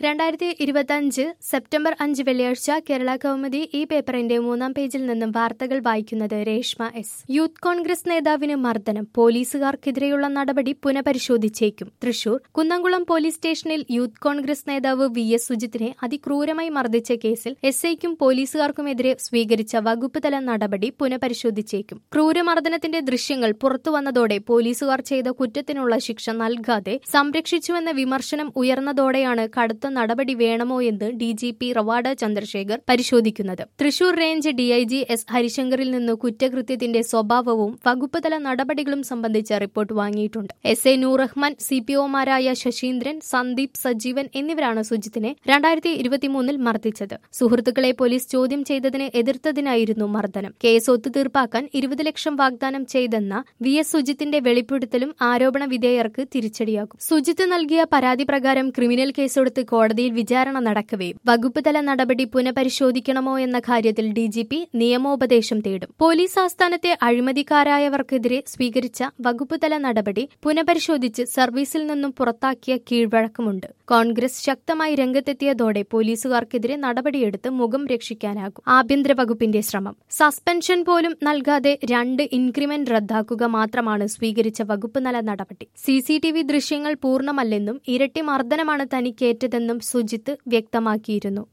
രണ്ടായിരത്തി ഇരുപത്തിയഞ്ച് സെപ്റ്റംബർ അഞ്ച് വെള്ളിയാഴ്ച കേരള കൗമുദി ഈ പേപ്പറിന്റെ മൂന്നാം പേജിൽ നിന്നും വാർത്തകൾ വായിക്കുന്നത് രേഷ്മ എസ് യൂത്ത് കോൺഗ്രസ് നേതാവിന് മർദ്ദനം പോലീസുകാർക്കെതിരെയുള്ള നടപടി പുനഃപരിശോധിച്ചേക്കും തൃശൂർ കുന്നംകുളം പോലീസ് സ്റ്റേഷനിൽ യൂത്ത് കോൺഗ്രസ് നേതാവ് വി എസ് സുജിത്തിനെ അതിക്രൂരമായി മർദ്ദിച്ച കേസിൽ എസ് ഐക്കും പോലീസുകാർക്കുമെതിരെ സ്വീകരിച്ച വകുപ്പ് തല നടപടി പുനഃപരിശോധിച്ചേക്കും ക്രൂരമർദ്ദനത്തിന്റെ ദൃശ്യങ്ങൾ പുറത്തുവന്നതോടെ പോലീസുകാർ ചെയ്ത കുറ്റത്തിനുള്ള ശിക്ഷ നൽകാതെ സംരക്ഷിച്ചുവെന്ന വിമർശനം ഉയർന്നതോടെയാണ് കടുത്ത നടപടി വേണമോ എന്ന് D G P Ravada Chandrasekhar പരിശോധിക്കുന്നത് തൃശൂർ റേഞ്ച് ഡിഐജി എസ് ഹരിശങ്കറിൽ നിന്ന് കുറ്റകൃത്യത്തിന്റെ സ്വഭാവവും വകുപ്പുതല നടപടികളും സംബന്ധിച്ച റിപ്പോർട്ട് വാങ്ങിയിട്ടുണ്ട് S A Noor Rahman C P ഒമാരായ ശശീന്ദ്രൻ സന്ദീപ് സജീവൻ എന്നിവരാണ് സുജിത്തിനെ രണ്ടായിരത്തി ഇരുപത്തിമൂന്നിൽ മർദ്ദിച്ചത് സുഹൃത്തുക്കളെ പോലീസ് ചോദ്യം ചെയ്തതിനെ എതിർത്തതിനായിരുന്നു മർദ്ദനം കേസ് ഒത്തുതീർപ്പാക്കാൻ ഇരുപത് ലക്ഷം വാഗ്ദാനം ചെയ്തെന്ന വി എസ് സുജിത്തിന്റെ വെളിപ്പെടുത്തലും ആരോപണ വിധേയർക്ക് തിരിച്ചടിയാകും സുജിത്ത് നൽകിയ പരാതി പ്രകാരം ക്രിമിനൽ കേസെടുത്ത് കോടതിയിൽ വിചാരണ നടക്കവേ വകുപ്പ് തല നടപടി പുനഃപരിശോധിക്കണമോ എന്ന കാര്യത്തിൽ ഡിജിപി നിയമോപദേശം തേടും പോലീസ് ആസ്ഥാനത്തെ അഴിമതിക്കാരായവർക്കെതിരെ സ്വീകരിച്ച വകുപ്പ് തല നടപടി പുനഃപരിശോധിച്ച് സർവീസിൽ നിന്നും പുറത്താക്കിയ കീഴ്വഴക്കമുണ്ട് കോൺഗ്രസ് ശക്തമായി രംഗത്തെത്തിയതോടെ പോലീസുകാർക്കെതിരെ നടപടിയെടുത്ത് മുഖം രക്ഷിക്കാനാകും ആഭ്യന്തര വകുപ്പിന്റെ ശ്രമം സസ്പെൻഷൻ പോലും നൽകാതെ രണ്ട് ഇൻക്രിമെന്റ് റദ്ദാക്കുക മാത്രമാണ് സ്വീകരിച്ച വകുപ്പ് നല നടപടി സി സി ടി വി ദൃശ്യങ്ങൾ പൂർണ്ണമല്ലെന്നും ഇരട്ടി മർദ്ദനമാണ് തനിക്കേറ്റതെന്നും സുജിത്ത് വ്യക്തമാക്കിയിരുന്നു